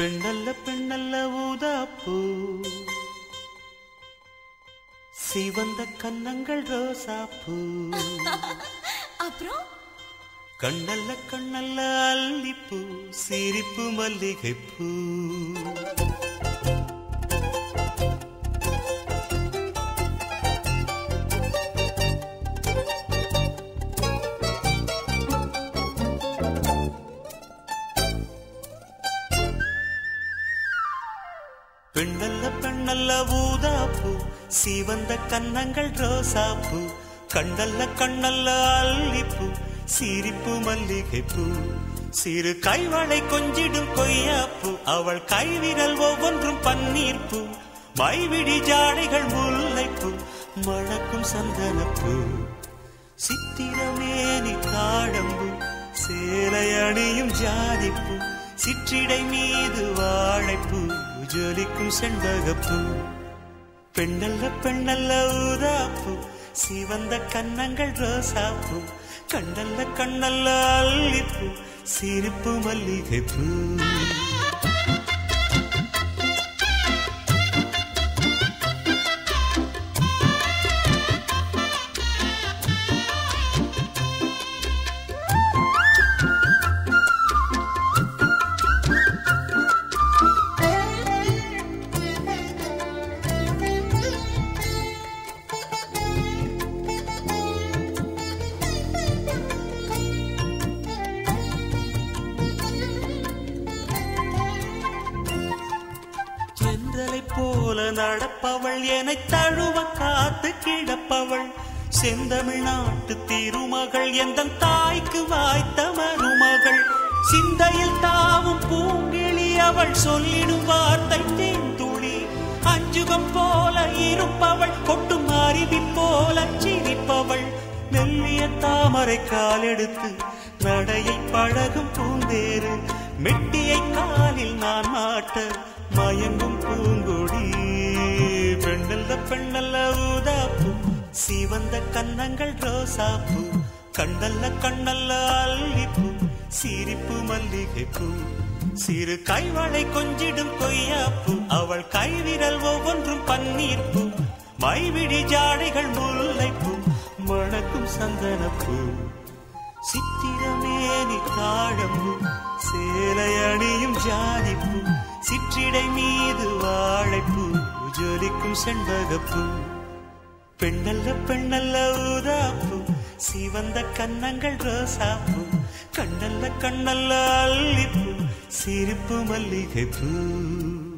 பெண்ணல்ல பெண்ணல்ல ஊதாப்பூ சிவந்த கன்னங்கள் ரோசாப்பூ அப்புறம் கண்ணல்ல கண்ணல்ல அல்லிப்பூ சிரிப்பு மல்லிகைப்பூ பெண்ணல்ல பெண்ணல்ல ஊதாப்பூ சிவந்த கன்னங்கள் ரோசாப்பூ கண்ணல்ல கண்ணல்ல அல்லிப்பூ சிரிப்பு மல்லிகைப்பூ சிறு கைவளை கொஞ்சிடும் கொய்யாப்பூ அவள் கைவிரல் ஒவ்வொன்றும் பன்னீர்ப்பூ மைவிடி ஜாடைகள் முல்லைப்பூ மணக்கும் சந்தனப்பூ சித்திரமேனி தாழம்பு சேலை அணியும் ஜாதிப்பூ சிற்றிடை மீது வாழைப்பூ ஜொலிக்கும் செண்பகப்பூ பெண்ணல்ல பெண்ணல்ல ஊதாப்பூ சிவந்த கன்னங்கள் ரோசாப்பூ கண்ணல்ல கண்ணல்ல அல்லிப்பூ சிரிப்பு மல்லிகைப்பூ சென்றலை போல நடப்பவள் என்னை தழுவ காத்து கிடப்பவள் செந்தமிழ்நாட்டு திருமகள் எந்த தாய்க்கு வாய்த்த மருமகள் சிந்தையில் தாவும் பூங்கிழி அவள் சொல்லிடும் வார்த்தை தேந்துளி அஞ்சுகம் போல இருப்பவள் கொட்டும் அருவி போல சிரிப்பவள் மெல்லிய தாமரை காலெடுத்து நடையை பழகும் பூந்தேறு மெட்டியை காலில் நான் மாட்ட மயங்கும் பூங்கொடி பெண்ணல்ல பெண்ணல்ல ஊதாப்பூ சிவந்த கன்னங்கள் ரோசாப்பூ கண்ணல்ல கண்ணல்ல அல்லிப்பூ சிரிப்பு மல்லிகைப்பூ சிறு கைவளை கொஞ்சிடும் கொய்யாப்பூ அவள் கைவிரல் ஒவ்வொன்றும் பன்னீர்ப்பூ மைவிடி ஜாடைகள் முல்லைப்பூ மணக்கும் சந்தனப்பூ சித்திரமேனி தாழம்பூ சேலை அணியும் ஜாதிப்பூ சிற்றிடை மீது வாழைப்பூ ஜொலிக்கும் செண்பகப்பூ பெண்ணல்ல பெண்ணல்ல ஊதாப்பூ சிவந்த கன்னங்கள் ரோசாப்பூ கண்ணல்ல கண்ணல்ல அல்லிப்பூ சிரிப்பு மல்லிகைப்பூ